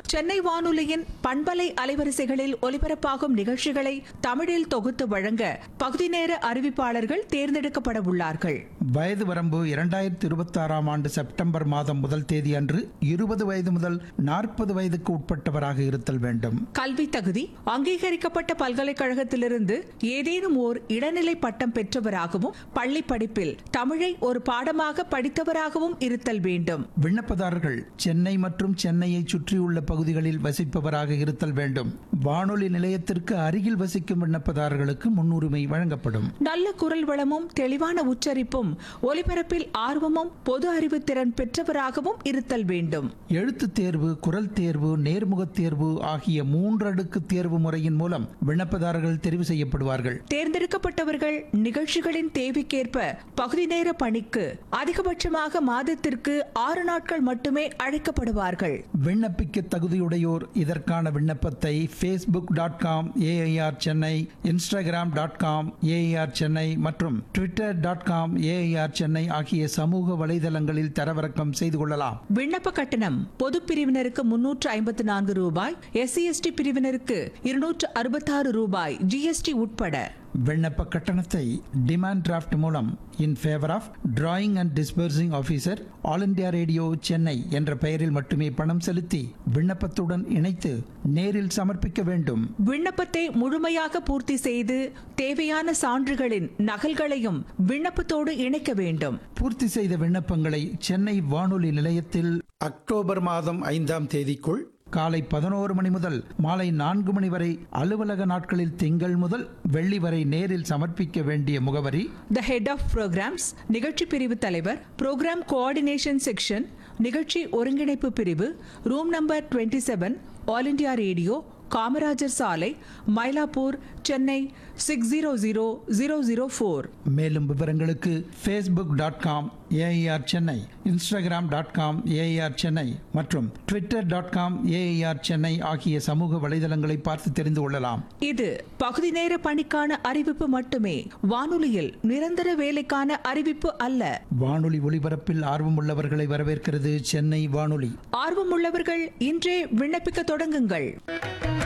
சென்னை வானொலியின் பண்பலை அலைவரிசைகளில் ஒலிபரப்பாகும் நிகழ்ச்சிகளை தமிழில் தொகுத்து வழங்க பகுதி நேர அறிவிப்பாளர்கள் தேர்ந்தெடுக்கப்பட உள்ளார்கள் வயது வரம்பு இரண்டாயிரத்தி இருபத்தாறாம் ஆண்டு செப்டம்பர் மாதம் முதல் தேதி அன்று இருபது வயது முதல் நாற்பது வயதுக்கு உட்பட்டவராக இருத்தல் வேண்டும் கல்வி தகுதி அங்கீகரிக்கப்பட்ட பல்கலைக்கழகத்திலிருந்து ஏதேனும் ஓர் இடைநிலை பட்டம் பெற்றவராகவும் பள்ளி படிப்பில் தமிழை ஒரு பாடமாக படித்தவராகவும் இருத்தல் வேண்டும் விண்ணப்பதாரர்கள் சென்னை மற்றும் சென்னையை சுற்றியுள்ள பகுதிகளில் வசிப்பவராக இருத்தல் வேண்டும் வானொலி நிலையத்திற்கு அருகில் வசிக்கும் விண்ணப்பதாரர்களுக்கு முன்னுரிமை வழங்கப்படும் நல்ல குரல் வளமும் தெளிவான உச்சரிப்பும் ஒலிபரப்பில் ஆர்வமும் பொது அறிவு திறன் பெற்றவராகவும் இருத்தல் வேண்டும் எழுத்துத் தேர்வு குரல் தேர்வு நேர்முகத் தேர்வு ஆகிய மூன்றடுக்கு தேர்வு முறையின் மூலம் விண்ணப்பதாரர்கள் தெரிவு செய்யப்படுவார்கள் தேர்ந்தெடுக்கப்பட்டவர்கள் நிகழ்ச்சிகளின் தேவைக்கேற்ப பகுதி நேர பணிக்கு அதிகபட்சமாக மாதத்திற்கு ஆறு நாட்கள் மட்டுமே அழைக்கப்படுவார்கள் விண்ணப்பிக்க தகுதியுடையோர் இதற்கான விண்ணப்பத்தை Facebook dot com AIR Chennai Instagram dot com AIR Chennai மற்றும் Twitter dot com AIR Chennai ஆகிய சமூக வலைதளங்களில் தரவிறக்கம் செய்து கொள்ளலாம் விண்ணப்ப கட்டணம் பொது பிரிவினருக்கு முன்னூற்று ஐம்பத்து நான்கு ரூபாய் எஸ்சி எஸ்டி பிரிவினருக்கு இருநூற்று அறுபத்தாறு ரூபாய் ஜிஎஸ்டி உட்பட விண்ணப்ப கட்டணத்தை டிமாண்ட் டிராஃப்ட் மூலம் in favour of drawing and disbursing officer All India Radio Chennai என்ற பெயரில் மட்டுமே பணம் செலுத்தி விண்ணப்பத்துடன் இணைத்து நேரில் சமர்ப்பிக்க வேண்டும் விண்ணப்பத்தை முழுமையாக பூர்த்தி செய்து தேவையான சான்றுகளின் நகல்களையும் விண்ணப்பத்தோடு இணைக்க வேண்டும் பூர்த்தி செய்த விண்ணப்பங்களை சென்னை வானொலி நிலையத்தில் அக்டோபர் மாதம் ஐந்தாம் தேதிக்குள் காலை பதினோரு மணி முதல் மாலை நான்கு மணி வரை அலுவலக நாட்களில் திங்கள் முதல் வெள்ளி வரை நேரில் சமர்ப்பிக்க வேண்டிய முகவரி த ஹெட் ஆஃப் ப்ரோக்ராம்ஸ் நிகழ்ச்சி பிரிவு தலைவர் ப்ரோக்ராம் கோஆர்டினேஷன் செக்ஷன் நிகழ்ச்சி ஒருங்கிணைப்பு பிரிவு room number 27 seven All India Radio Kamarajar சாலை Mylapore Chennai six zero zero zero zero four மேலும் விவரங்களுக்கு Facebook dot com AIR Chennai Instagram dot com AIR Chennai மற்றும் Twitter dot com AIR Chennai ஆகிய சமூக வலைதளங்களை பார்த்து தெரிந்து கொள்ளலாம் இது பகுதி நேர பணிக்கான அறிவிப்பு மட்டுமே வானொலியில் நிரந்தர வேலைக்கான அறிவிப்பு அல்ல வானொலி ஒலிபரப்பில் ஆர்வமுள்ளவர்களை வரவேற்கிறது சென்னை வானொலி ஆர்வமுள்ளவர்கள் இன்றே விண்ணப்பிக்க தொடங்குங்கள்